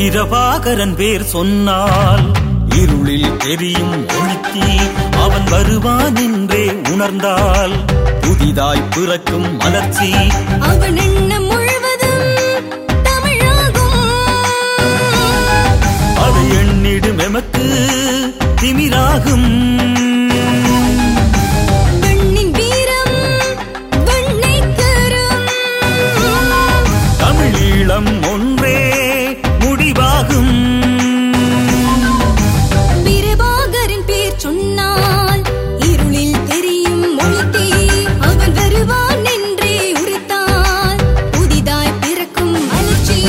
பிரபாகரன் பேர் சொன்னால் இருளில் தெரியும் ஒழுத்தி அவன் வருவான் என்றே உணர்ந்தால் புதிதாய் பிறக்கும் மலர்ச்சி அவன் எண்ணம் முழுவதும் தமிழாகும் அது எண்ணிடும் எமக்கு திமிராகும் பெண்ணின் வீரம் வெண்ணைக்கரம் தமிழீழம் ஒன்றே முடிவாகும் பிரபாகரின் பேர் சொன்னால் இருளில் தெரியும் மொழித்தே அவன் வருவான் என்றே உரைத்தால் புதிதாய் பிறக்கும் மலர்ச்சி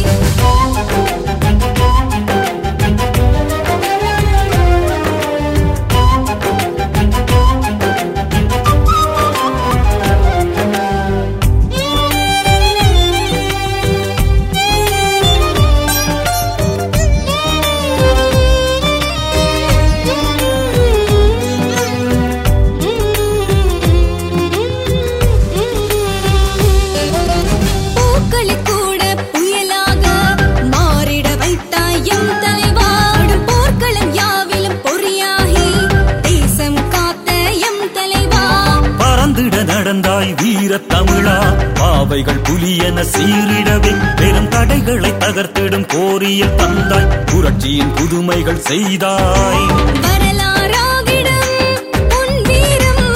பூக்களை கூட புயலாக மாறிட வைத்தாய் எம் தலைவா அடும் போர்க்களம் யாவிலும் பொறியாகி தேசம் காத்த எம் தலைவா பறந்திட நடந்தாய் வீர தமிழா பாவைகள் புலியென சீரிடவே பெரும் தடைகளை தகர்த்திடும் கோரியல் தந்தாய் புரட்சியின் புதுமைகள் செய்தாய் வரலாறாகிடும் உன் வீரம்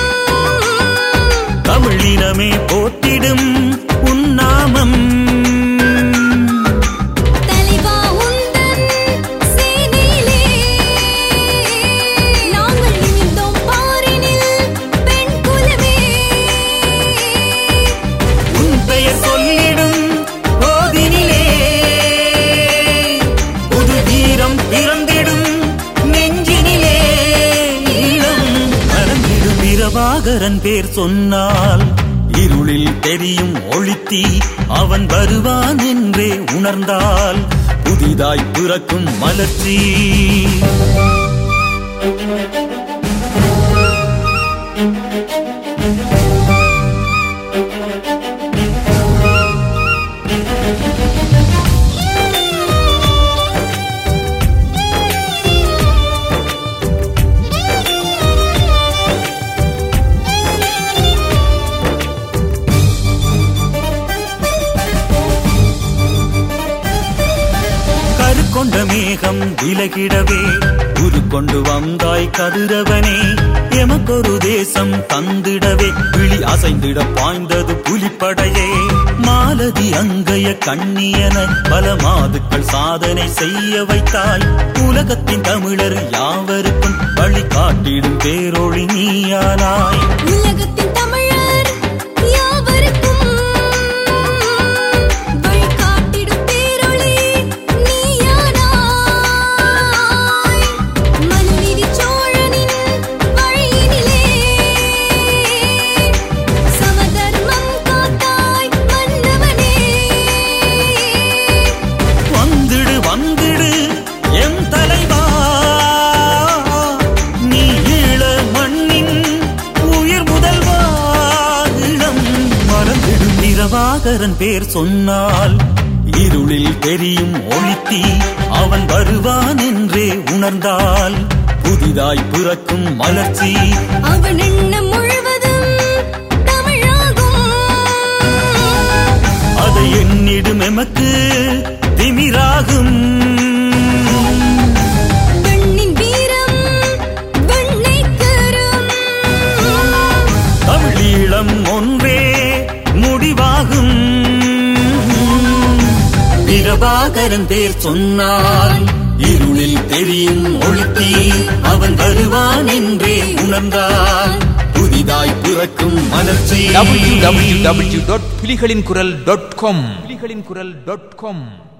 தமிழினமே போற்றிடும் உன்னாமம் தலைவா உந்தன் சேனையிலே நாங்கள் நிமிர்ந்தோம் பாரினில் பெண் குலமே உன் பெயர் சொல்லிடும் போதினிலே புது வீரம் பிறந்திடும் நெஞ்சினிலே ஈழம் மறந்திடும் பிரபாகரன் பேர் சொன்னால் இருளில் தெரியும் ஒளித்தி அவன் வருவான் என்றே உணர்ந்தால் புதிதாய் பிறக்கும் மலர்ச்சி கருக்கொண்ட மேகம் விலகிடவே உருக்கொண்டு வந்தாய் கதிரவனே எமக்கொரு தேசம் தந்திடவே விழி அசைந்திட பாய்ந்தது புலிப்படையே மாலதி அங்கைய கண்ணியன பல மாதுக்கள் சாதனை செய்ய வைத்தாய் உலகத்தின் தமிழர் யாவருக்கும் வழி காட்டிடும் பேரொழி நீயானாய் உலகத்தின் தமிழர் யாவருக்கும் வழிகாட்டிடும் பேரொளி நீயானாய் மனுநீதி சோழனின் வழியினிலே சமதர்மம் காத்தாய் மன்னவனே வந்திடு வந்திடு எம் தலைவா நீ ஈழ மண்ணின் உயிர் முதல்வா இளம் மறந்திடும் பிரபாகரன் பேர் சொன்னால் இருளில் தெரியும் ஒளித்தி அவன் வருவான் என்றே உணர்ந்தால் புதிதாய் பிறக்கும் மலர்ச்சி அவன் எண்ணம் முழுவதும் தமிழாகும் அதை எண்ணிடும் எமக்கு திமிராகும் பெண்ணின் வீரம் வெண்ணைக்கரம் தமிழீழம் ஒன்றே முடிவாகும் பிரபாகரன் பேர் சொன்னால் இருளில் தெரியும் ஒழுத்தி அவன் வருவான் என்றே உணர்ந்தால் புதிதாய் பிறக்கும் மலர்ச்சி www.புலிகளின் குரல் டாட் காம் புலிகளின் குரல் டாட் காம்